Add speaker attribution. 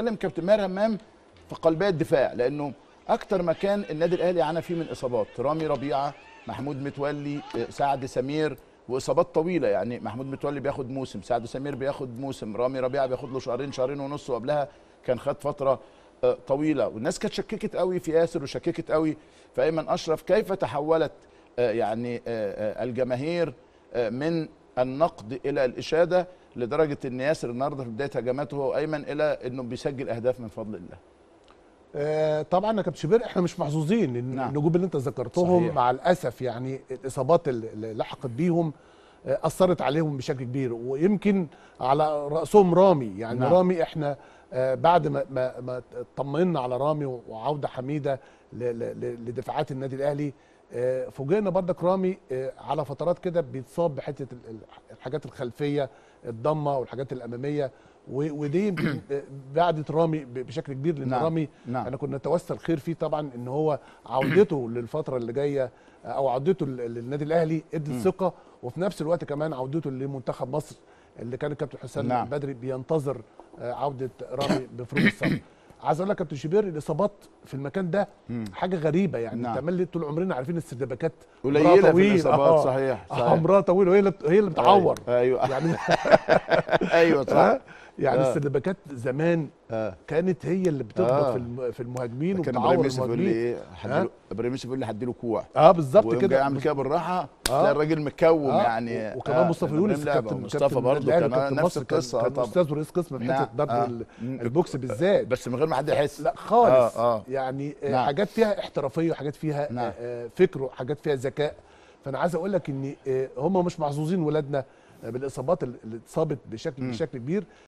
Speaker 1: بتكلم كابتن ماهر همام في قلبيه الدفاع لانه اكتر مكان النادي الاهلي عانى فيه من اصابات رامي ربيعه محمود متولي آه، سعد سمير واصابات طويله يعني محمود متولي بياخد موسم سعد سمير بياخد موسم رامي ربيعه بياخد له شهرين شهرين ونص وقبلها كان خد فتره آه، طويله والناس كانت شككت قوي في ياسر وشككت قوي في ايمن اشرف كيف تحولت آه، يعني آه، آه، الجماهير آه، من النقد الى الاشاده لدرجه ان ياسر النهارده في بدايه هجماته هو ايمن الى انه بيسجل اهداف من فضل الله
Speaker 2: آه، طبعا يا كابتن شبير احنا مش محظوظين إن
Speaker 1: نعم.
Speaker 2: النجوم اللي انت ذكرتهم
Speaker 1: صحيح.
Speaker 2: مع الاسف يعني الاصابات اللي اللي لحقت بيهم آه، اثرت عليهم بشكل كبير ويمكن على راسهم رامي يعني
Speaker 1: نعم.
Speaker 2: نعم. رامي احنا آه، بعد ما ما ما اطمنا على رامي وعوده حميده ل- ل- ل- لدفاعات النادي الاهلي آه، فوجئنا برضك رامي آه، على فترات كده بيتصاب بحته ال- ال- الحاجات الخلفيه الضمه والحاجات الاماميه و- ودي يمكن آه، بعدت رامي ب- بشكل كبير لان
Speaker 1: نعم.
Speaker 2: رامي
Speaker 1: نعم.
Speaker 2: احنا كنا نتوسل خير فيه طبعا ان هو عودته للفتره اللي جايه او عودته لل- للنادي الاهلي ادت ثقه وفي نفس الوقت كمان عودته لمنتخب مصر اللي كان الكابتن حسام
Speaker 1: نعم.
Speaker 2: بدري بينتظر آه، عوده رامي بفروغ الصبر عايز اقول لك يا كابتن شوبير الاصابات في المكان ده حاجه غريبه يعني
Speaker 1: نعم.
Speaker 2: نعم. طول عمرنا عارفين السردباكات
Speaker 1: قليله
Speaker 2: عمرها
Speaker 1: في
Speaker 2: طويل،
Speaker 1: الاصابات
Speaker 2: آه.
Speaker 1: صحيح صحيح
Speaker 2: عمرها طويل وهي اللي هي اللي بتعور
Speaker 1: ايوه
Speaker 2: يعني
Speaker 1: ايوه صح
Speaker 2: آه، يعني
Speaker 1: آه.
Speaker 2: السردباكات زمان
Speaker 1: آه.
Speaker 2: كانت هي اللي بتخبط
Speaker 1: آه.
Speaker 2: في الم- في المهاجمين
Speaker 1: كان
Speaker 2: وبتعور
Speaker 1: ابراهيم يوسف يقول لي
Speaker 2: المهاجمين
Speaker 1: ايه هديله ابراهيم يوسف يقول لي هديله كوع
Speaker 2: اه بالظبط
Speaker 1: ويقوم
Speaker 2: كده
Speaker 1: جاي يعمل كده بالراحه تلاقي الراجل مكوم
Speaker 2: آه،
Speaker 1: يعني
Speaker 2: و- وكمان مصطفى
Speaker 1: إبراهيم
Speaker 2: يونس
Speaker 1: لعبة،
Speaker 2: كابتن
Speaker 1: ومصطفى
Speaker 2: كابتن
Speaker 1: برضه
Speaker 2: الأهلي
Speaker 1: كان
Speaker 2: وكابتن
Speaker 1: نفس
Speaker 2: مصر كان-
Speaker 1: القصه
Speaker 2: كان
Speaker 1: طبعا
Speaker 2: استاذ ورئيس قسم في
Speaker 1: نعم،
Speaker 2: حته ضرب
Speaker 1: آه.
Speaker 2: ال-
Speaker 1: مم.
Speaker 2: البوكس بالذات
Speaker 1: بس من غير ما حد يحس
Speaker 2: لا خالص
Speaker 1: آه، آه.
Speaker 2: يعني آه،
Speaker 1: نعم.
Speaker 2: حاجات فيها احترافيه وحاجات فيها
Speaker 1: نعم.
Speaker 2: آه، فكر وحاجات فيها ذكاء فانا عايز اقول لك ان آه، هم مش محظوظين ولادنا آه، بالاصابات اللي اللي اتصابت بشكل بشكل كبير